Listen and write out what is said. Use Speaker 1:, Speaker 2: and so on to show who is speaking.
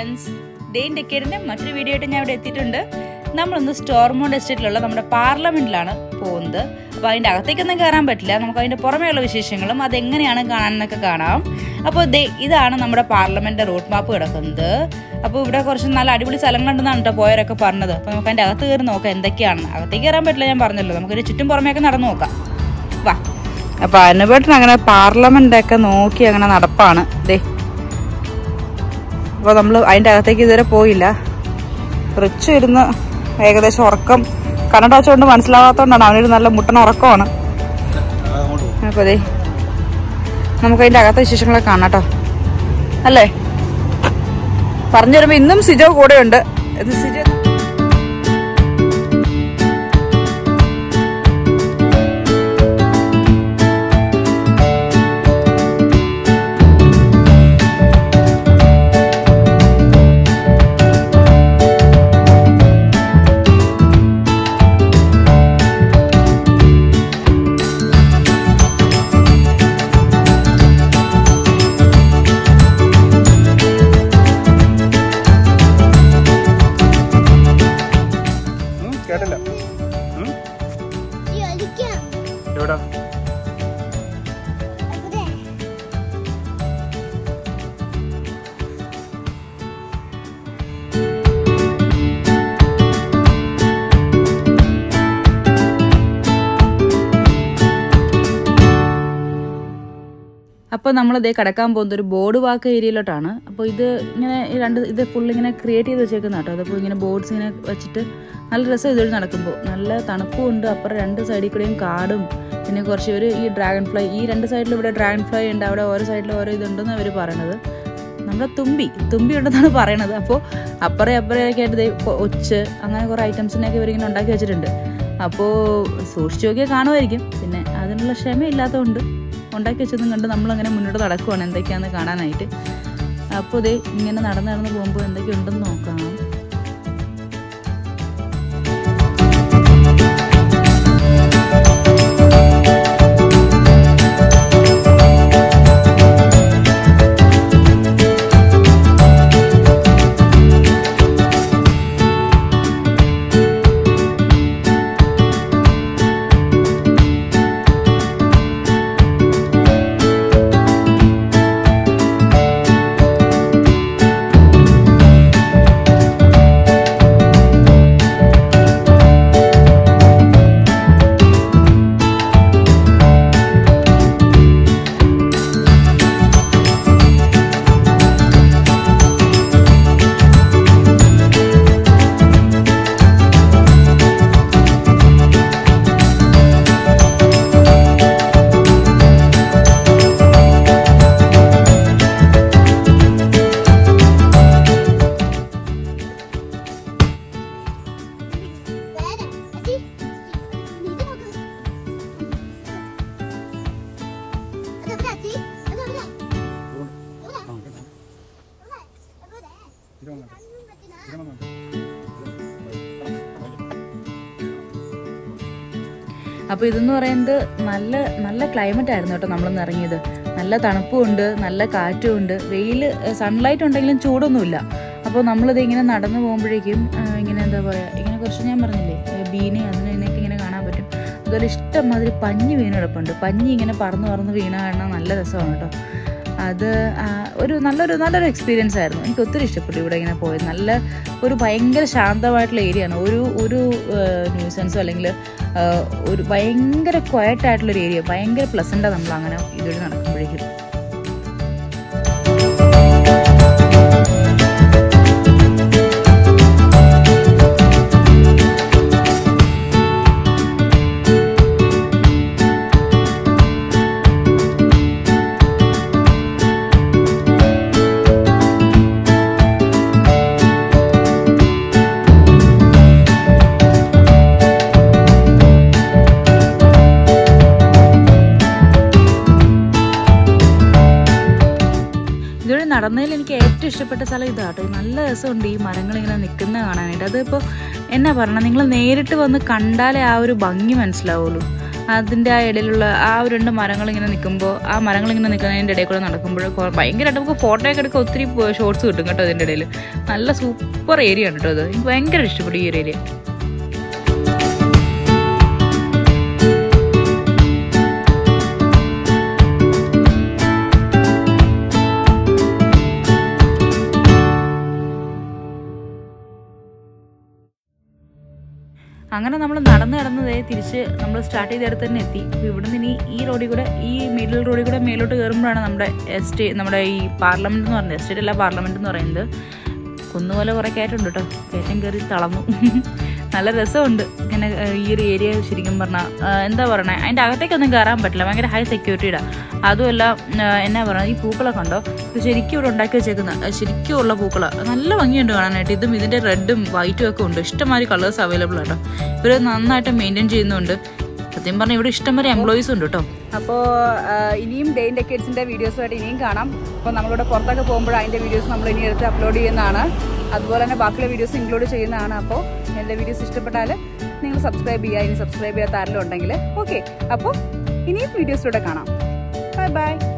Speaker 1: friends Dain ഡെക്കേഡിന്റെ മറ്റൊരു video ആയിട്ട് ഞാൻ ഇവിടെ എത്തിയിട്ടുണ്ട് നമ്മളൊന്ന് സ്റ്റോർമോണ്ട് എസ്റ്റേറ്റിലുള്ള നമ്മുടെ പാർലമെന്റിലാണ് പോകുന്നത് അപ്പോൾ അതിൻ്റെ അകത്തേക്കൊന്നും കയറാൻ പറ്റില്ല നമുക്ക് അതിൻ്റെ പുറമേയുള്ള വിശേഷങ്ങളും അതെങ്ങനെയാണ് കാണാനെന്നൊക്കെ കാണാം അപ്പോൾ ദേ ഇതാണ് നമ്മുടെ പാർലമെന്റിന്റെ റൂട്ട് മാപ്പ് കിടക്കുന്നത് അപ്പോൾ ഇവിടെ കുറച്ച് നല്ല അടിപൊളി സ്ഥലങ്ങളുണ്ടെന്നാണ് കേട്ടോ പോയവരൊക്കെ പറഞ്ഞത് അപ്പോൾ നമുക്ക് അതിൻ്റെ അകത്ത് കയറി നോക്കാം എന്തൊക്കെയാണെന്ന് അകത്തേക്ക് കയറാൻ പറ്റില്ല ഞാൻ പറഞ്ഞല്ലോ നമുക്കൊരു ചുറ്റും പുറമേയൊക്കെ നടന്നു നോക്കാം വാ അപ്പോൾ അനുപേട്ടൻ അങ്ങനെ പാർലമെന്റ് ഒക്കെ നോക്കി അങ്ങനെ നടപ്പാണ് ദേ അപ്പോൾ നമ്മൾ അതിൻ്റെ അകത്തേക്ക് ഇതുവരെ പോയില്ല റിച്ചു ഇരുന്ന് ഏകദേശം ഉറക്കം കന്നഡ വെച്ചുകൊണ്ട് മനസ്സിലാവാത്തതുകൊണ്ടാണ് അവനൊരു നല്ല മുട്ടൻ ഉറക്കമാണ് അപ്പോൾ അതെ നമുക്ക് അതിൻ്റെ അകത്തെ വിശേഷങ്ങളൊക്കെ കാണാം കേട്ടോ അല്ലേ പറഞ്ഞു വരുമ്പോൾ ഇന്നും സിജോ കൂടെയുണ്ട് ഇത് സിജോ
Speaker 2: ഉം, കേട്ടില്ല ഉം,
Speaker 3: കളിക്കാം
Speaker 2: എവിടാ
Speaker 3: അവിടെ
Speaker 1: അപ്പോൾ നമ്മൾ ഇതേ കിടക്കാൻ പോകുന്നത് ഒരു ബോർഡ് വാക്ക് ഏരിയയിലോട്ടാണ് അപ്പോൾ ഇത് ഇങ്ങനെ ഈ രണ്ട് ഇത് ഫുൾ ഇങ്ങനെ ക്രിയേറ്റ് ചെയ്ത് വെച്ചേക്കുന്ന കേട്ടോ അതപ്പോൾ ഇങ്ങനെ ബോർഡ്സ് ഇങ്ങനെ വെച്ചിട്ട് നല്ല രസം ഇതുവഴി നടക്കുമ്പോൾ നല്ല തണുപ്പും ഉണ്ട് അപ്പുറം രണ്ട് സൈഡിൽ കൂടെയും കാടും പിന്നെ കുറച്ച് ഒരു ഈ ഡ്രാഗൺ ഫ്ലൈ ഈ രണ്ട് സൈഡിലും ഇവിടെ ഡ്രാഗൺ ഫ്ലൈ ഉണ്ട് അവിടെ ഓരോ സൈഡിലും ഓരോ ഇതുണ്ടെന്ന് അവർ പറയണത് നമ്മുടെ തുമ്പി തുമ്പി ഉണ്ടെന്നാണ് പറയണത് അപ്പോൾ അപ്പുറം അപ്പുറമൊക്കെ ആയിട്ട് ദേ കൊ- ഒച്ച് അങ്ങനെ കുറേ ഐറ്റംസിനെയൊക്കെ ഇവരിങ്ങനെ ഉണ്ടാക്കി വെച്ചിട്ടുണ്ട് അപ്പോൾ സൂക്ഷിച്ചു നോക്കിയാൽ കാണുമായിരിക്കും പിന്നെ അതിനുള്ള ക്ഷമയില്ലാത്തതുകൊണ്ട് ഉണ്ടാക്കി വെച്ചതും കണ്ട് നമ്മളങ്ങനെ മുന്നോട്ട് നടക്കുവാണ് എന്തൊക്കെയാണെന്ന് കാണാനായിട്ട് അപ്പോൾ ഇതേ ഇങ്ങനെ നടന്ന് നടന്ന് പോകുമ്പോൾ എന്തൊക്കെയുണ്ടെന്ന് നോക്കാം
Speaker 3: വേറെ അതി ഇത് നോക്ക് അതെവിടെ അതി അതെവിടെ എവിടെ എവിടെ എവിടെ കണ്ണും പറ്റിനാ
Speaker 1: അപ്പോൾ ഇതെന്ന് പറയുന്നത് നല്ല നല്ല ക്ലൈമറ്റ് ആയിരുന്നു കേട്ടോ നമ്മളൊന്ന് ഇറങ്ങിയത് നല്ല തണുപ്പും ഉണ്ട് നല്ല കാറ്റും ഉണ്ട് വെയിൽ സൺലൈറ്റ് ഉണ്ടെങ്കിലും ചൂടൊന്നുമില്ല അപ്പോൾ നമ്മളിത് ഇങ്ങനെ നടന്നു പോകുമ്പോഴേക്കും ആ, ഇങ്ങനെ എന്താ പറയുക ഇങ്ങനെ കുറച്ച് ഞാൻ പറഞ്ഞില്ലേ ഏ, ബീനെ അതിനെ ഇതിനൊക്കെ ഇങ്ങനെ കാണാൻ പറ്റും അതുപോലെ ഇഷ്ടം മാതിരി പഞ്ഞി വീണ് കിടപ്പുണ്ട് പഞ്ഞി ഇങ്ങനെ പറന്ന് പറന്ന് വീണ കാണാൻ നല്ല രസമാണ് കേട്ടോ അത് ആ, ഒരു നല്ലൊരു നല്ലൊരു എക്സ്പീരിയൻസ് ആയിരുന്നു എനിക്ക് ഒത്തിരി ഇഷ്ടപ്പെട്ടു ഇവിടെ ഇങ്ങനെ പോയത് നല്ല ഒരു ഭയങ്കര ശാന്തമായിട്ടുള്ള ഏരിയ ആണ് ഒരു ഒരു ന്യൂസൻസോ അല്ലെങ്കിൽ ഒരു ഭയങ്കര ക്വയറ്റ് ആയിട്ടുള്ള ഒരു ഏരിയ ഭയങ്കര പ്ലസൻ്റാണ് നമ്മൾ അങ്ങനെ ഇതുവഴി നടക്കുമ്പോഴേക്കും ഇതുവഴി നടന്നതിൽ എനിക്ക് ഏറ്റവും ഇഷ്ടപ്പെട്ട സ്ഥലം ഇതാട്ടോ നല്ല രസമുണ്ട് ഈ മരങ്ങൾ ഇങ്ങനെ നിൽക്കുന്ന കാണാനായിട്ട് അതിപ്പോൾ എന്നാ പറഞ്ഞത് നിങ്ങൾ നേരിട്ട് വന്ന് കണ്ടാലേ ആ ഒരു ഭംഗി മനസ്സിലാവുള്ളൂ അതിൻ്റെ ആ ഇടയിലുള്ള ആ ഒരു രണ്ട് മരങ്ങൾ ഇങ്ങനെ നിൽക്കുമ്പോൾ ആ മരങ്ങൾ ഇങ്ങനെ നിൽക്കുന്നതിൻ്റെ ഇടയിൽ കൂടെ നടക്കുമ്പോൾ കൊ- ഭയങ്കരമായിട്ട് നമുക്ക് ഫോട്ടോ ഒക്കെ എടുക്കാൻ ഒത്തിരി ഷോർട്സ് കിട്ടും കേട്ടോ അതിൻ്റെ ഇടയിൽ നല്ല സൂപ്പർ ഏരിയ ആണ് കേട്ടോ അത് എനിക്ക് ഭയങ്കര ഇഷ്ടപ്പെട്ടു ഈ ഒരു ഏരിയ അങ്ങനെ നമ്മൾ നടന്ന് നടന്നതേ തിരിച്ച് നമ്മൾ സ്റ്റാർട്ട് ചെയ്തെടുത്ത് തന്നെ എത്തി അപ്പോൾ ഇവിടുന്ന് ഇനി ഈ റോഡിൽ കൂടെ ഈ മിഡിൽ റോഡിൽ കൂടെ മേലോട്ട് കയറുമ്പോഴാണ് നമ്മുടെ എസ്റ്റേ നമ്മുടെ ഈ പാർലമെൻറ്റ് എന്ന് പറയുന്നത് എസ്റ്റേറ്റ് അല്ല പാർലമെൻറ്റ് എന്ന് പറയുന്നത് കുന്നുപോലെ കുറേ കയറ്റുണ്ട് കേട്ടോ കയറ്റം കയറി തളർന്നു നല്ല രസമുണ്ട് ഇങ്ങനെ ആ, ഈ ഒരു ഏരിയ ശരിക്കും പറഞ്ഞാൽ എന്താ പറയണേ അതിൻ്റെ അകത്തേക്കൊന്നും കയറാൻ പറ്റില്ല ഭയങ്കര ഹൈ സെക്യൂരിറ്റിയുടെ അതുമല്ല ആ, എന്നാ പറയുക ഈ പൂക്കളൊക്കെ ഉണ്ടോ ഇത് ശരിക്കും ഇവിടെ ഉണ്ടാക്കി വെച്ചേക്കുന്ന ആ, ശരിക്കും ഉള്ള പൂക്കളാണ് നല്ല ഭംഗിയുണ്ട് കാണാനായിട്ട് ഇതും ഇതിൻ്റെ റെഡും വൈറ്റും ഒക്കെ ഉണ്ട് ഇഷ്ടംമാതിരി കളേഴ്സ് അവൈലബിൾ ആട്ടോ ഇവർ നന്നായിട്ട് മെയിൻറ്റെയിൻ ചെയ്യുന്നുണ്ട് സത്യം പറഞ്ഞാൽ ഇവിടെ ഇഷ്ടംവരെ എംപ്ലോയീസ് ഉണ്ട് കേട്ടോ
Speaker 4: അപ്പോൾ ഇനിയും ഡേ ഇൻ ഡെക്കേഡ്സിൻ്റെ വീഡിയോസുമായിട്ട് ഇനിയും കാണാം അപ്പോൾ നമ്മളിവിടെ പുറത്തൊക്കെ പോകുമ്പോൾ അതിൻ്റെ വീഡിയോസ് നമ്മൾ ഇനി എടുത്ത് അപ്ലോഡ് ചെയ്യുന്നതാണ് അതുപോലെ തന്നെ ബാക്കിയുള്ള വീഡിയോസ് ഇൻക്ലൂഡ് ചെയ്യുന്നതാണ് അപ്പോൾ എൻ്റെ വീഡിയോസ് ഇഷ്ടപ്പെട്ടാൽ നിങ്ങൾ സബ്സ്ക്രൈബ് ചെയ്യുക ഇനി സബ്സ്ക്രൈബ് ചെയ്യാത്ത ആരെങ്കിലും ഉണ്ടെങ്കിൽ ഓക്കെ അപ്പോൾ ഇനിയും വീഡിയോസിലൂടെ കാണാം ബൈ ബൈ